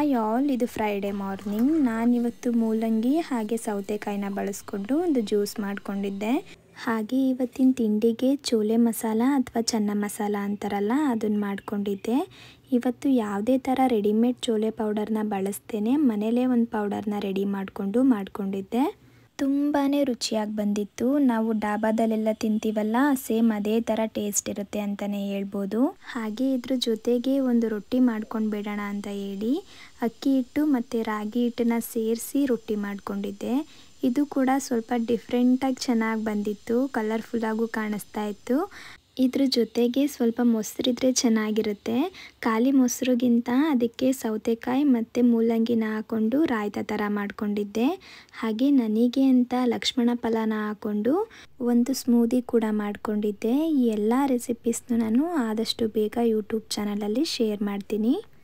hi all ಇದು Friday morning ನಾನಿವತ್ತು ಮೂಲಂಗಿ ಹಾಗೆ ಸೌತೆಕಾಯಿನ ಬಳಸ್ಕೊಂಡು ಒಂದು ಜ್ಯೂಸ್ ಮಾಡ್ಕೊಂಡಿದ್ದೆ ಹಾಗೆ ಇವತ್ತಿನ ತಿಂಡಿಗೆ ಚೋಲೆ ಮಸಾಲ ಅಥವಾ ಚೆನ್ನ ಮಸಾಲ ಅಂತಾರಲ್ಲ ಅದನ್ನು ಮಾಡ್ಕೊಂಡಿದ್ದೆ ಇವತ್ತು ಯಾವುದೇ ಥರ ರೆಡಿಮೇಡ್ ಚೋಲೆ ಪೌಡರ್ನ ಬಳಸ್ತೇನೆ ಮನೇಲೇ ಒಂದು ಪೌಡರ್ನ ರೆಡಿ ಮಾಡಿಕೊಂಡು ಮಾಡ್ಕೊಂಡಿದ್ದೆ ತುಂಬಾ ರುಚಿಯಾಗಿ ಬಂದಿತ್ತು ನಾವು ಡಾಬಾದಲ್ಲೆಲ್ಲ ತಿಂತೀವಲ್ಲ ಸೇಮ್ ಅದೇ ಥರ ಟೇಸ್ಟ್ ಇರುತ್ತೆ ಅಂತಲೇ ಹೇಳ್ಬೋದು ಹಾಗೆ ಇದ್ರ ಜೊತೆಗೆ ಒಂದು ರೊಟ್ಟಿ ಮಾಡ್ಕೊಂಡು ಬಿಡೋಣ ಅಂತ ಹೇಳಿ ಅಕ್ಕಿ ಹಿಟ್ಟು ಮತ್ತು ರಾಗಿ ಹಿಟ್ಟನ್ನ ಸೇರಿಸಿ ರೊಟ್ಟಿ ಮಾಡ್ಕೊಂಡಿದ್ದೆ ಇದು ಕೂಡ ಸ್ವಲ್ಪ ಡಿಫ್ರೆಂಟಾಗಿ ಚೆನ್ನಾಗಿ ಬಂದಿತ್ತು ಕಲರ್ಫುಲ್ಲಾಗೂ ಕಾಣಿಸ್ತಾ ಇತ್ತು ಇದ್ರ ಜೊತೆಗೆ ಸ್ವಲ್ಪ ಮೊಸರಿದ್ರೆ ಚೆನ್ನಾಗಿರುತ್ತೆ ಖಾಲಿ ಮೊಸರಿಗಿಂತ ಅದಕ್ಕೆ ಸೌತೆಕಾಯಿ ಮತ್ತು ಮೂಲಂಗಿನ ಹಾಕ್ಕೊಂಡು ರಾಯ್ತ ಥರ ಮಾಡ್ಕೊಂಡಿದ್ದೆ ಹಾಗೆ ನನಗೆ ಅಂತ ಲಕ್ಷ್ಮಣ ಫಲನ ಹಾಕ್ಕೊಂಡು ಒಂದು ಸ್ಮೂದಿ ಕೂಡ ಮಾಡ್ಕೊಂಡಿದ್ದೆ ಈ ಎಲ್ಲ ರೆಸಿಪೀಸ್ನು ನಾನು ಆದಷ್ಟು ಬೇಗ ಯೂಟ್ಯೂಬ್ ಚಾನಲಲ್ಲಿ ಶೇರ್ ಮಾಡ್ತೀನಿ